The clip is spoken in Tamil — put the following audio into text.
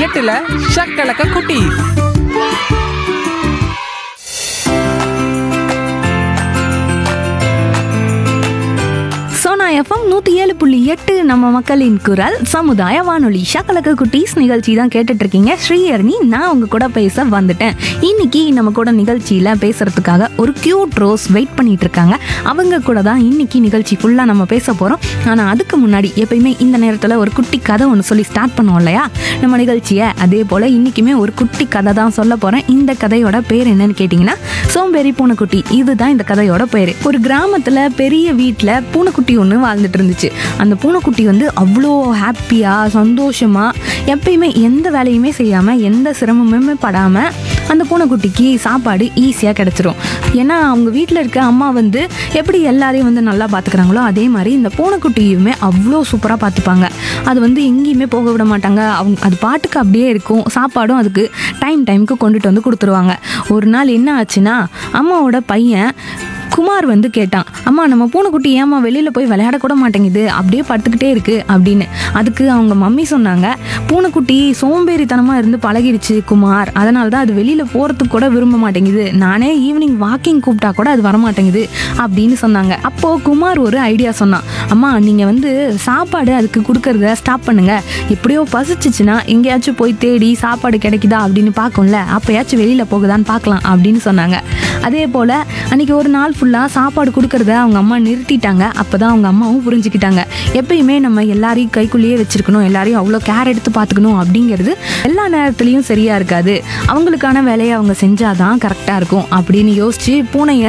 எட்டுல ஷக்கலக்க குட்டி சோனா எஃப்எம் நூற்றி ஏழு புள்ளி எட்டு நம்ம மக்களின் குரல் சமுதாய வானொலி ஷக்கலக்க குட்டீஸ் நிகழ்ச்சி தான் கேட்டுட்டு இருக்கீங்க ஸ்ரீஹரணி நான் உங்க கூட பேச வந்துட்டேன் இன்னைக்கு நம்ம கூட நிகழ்ச்சியில் பேசுறதுக்காக ஒரு கியூட் ரோஸ் வெயிட் பண்ணிட்டு இருக்காங்க அவங்க கூட தான் இன்னைக்கு நிகழ்ச்சி ஃபுல்லாக நம்ம பேச போகிறோம் ஆனால் அதுக்கு முன்னாடி எப்பயுமே இந்த நேரத்தில் ஒரு குட்டி கதை ஒன்று சொல்லி ஸ்டார்ட் பண்ணுவோம் இல்லையா நம்ம நிகழ்ச்சியை அதே போல் இன்னைக்குமே ஒரு குட்டி கதை தான் சொல்ல போகிறேன் இந்த கதையோட பேர் என்னன்னு கேட்டிங்கன்னா சோம்பேறி பூனைக்குட்டி இதுதான் இந்த கதையோட பேர் ஒரு கிராமத்தில் பெரிய வீட்டில் பூனைக்குட்டி ஒன்று வாழ்ந்துட்டு இருந்துச்சு அந்த பூனைக்குட்டி வந்து அவ்வளோ ஹாப்பியாக சந்தோஷமாக எப்பயுமே எந்த வேலையுமே செய்யாமல் எந்த சிரமமுமே படாமல் அந்த பூனைக்குட்டிக்கு சாப்பாடு ஈஸியாக கிடச்சிரும் ஏன்னா அவங்க வீட்டில் இருக்க அம்மா வந்து எப்படி எல்லாரையும் வந்து நல்லா பார்த்துக்கிறாங்களோ அதே மாதிரி இந்த பூனைக்குட்டியுமே அவ்வளோ சூப்பராக பார்த்துப்பாங்க அது வந்து எங்கேயுமே போக விட மாட்டாங்க அவங்க அது பாட்டுக்கு அப்படியே இருக்கும் சாப்பாடும் அதுக்கு டைம் டைமுக்கு கொண்டுட்டு வந்து கொடுத்துருவாங்க ஒரு நாள் என்ன ஆச்சுன்னா அம்மாவோட பையன் குமார் வந்து கேட்டான் அம்மா நம்ம பூனைக்குட்டி ஏம்மா வெளியில் போய் விளையாட கூட மாட்டேங்குது அப்படியே படுத்துக்கிட்டே இருக்கு அப்படின்னு அதுக்கு அவங்க மம்மி சொன்னாங்க பூனைக்குட்டி சோம்பேறித்தனமாக இருந்து பழகிடுச்சு குமார் அதனால தான் அது வெளியில் போகிறதுக்கு கூட விரும்ப மாட்டேங்குது நானே ஈவினிங் வாக்கிங் கூப்பிட்டா கூட அது வரமாட்டேங்குது அப்படின்னு சொன்னாங்க அப்போது குமார் ஒரு ஐடியா சொன்னான் அம்மா நீங்கள் வந்து சாப்பாடு அதுக்கு கொடுக்கறத ஸ்டாப் பண்ணுங்க எப்படியோ பசிச்சிச்சுன்னா எங்கேயாச்சும் போய் தேடி சாப்பாடு கிடைக்குதா அப்படின்னு பார்க்கும்ல அப்போயாச்சும் வெளியில் போகுதான்னு பார்க்கலாம் அப்படின்னு சொன்னாங்க அதே போல் அன்னைக்கு ஒரு நாள் ஃபுல்லாக சாப்பாடு கொடுக்கறத அவங்க அம்மா நிறுத்திட்டாங்க அப்போ தான் அவங்க அம்மாவும் புரிஞ்சுக்கிட்டாங்க எப்பயுமே நம்ம எல்லாரையும் கைக்குள்ளேயே வச்சிருக்கணும் எல்லாரையும் அவ்வளோ கேர் எடுத்து பார்த்துக்கணும் அப்படிங்கிறது எல்லா நேரத்துலையும் சரியாக இருக்காது அவங்களுக்கான வேலையை அவங்க செஞ்சாதான் கரெக்டாக இருக்கும் அப்படின்னு யோசிச்சு பூனையை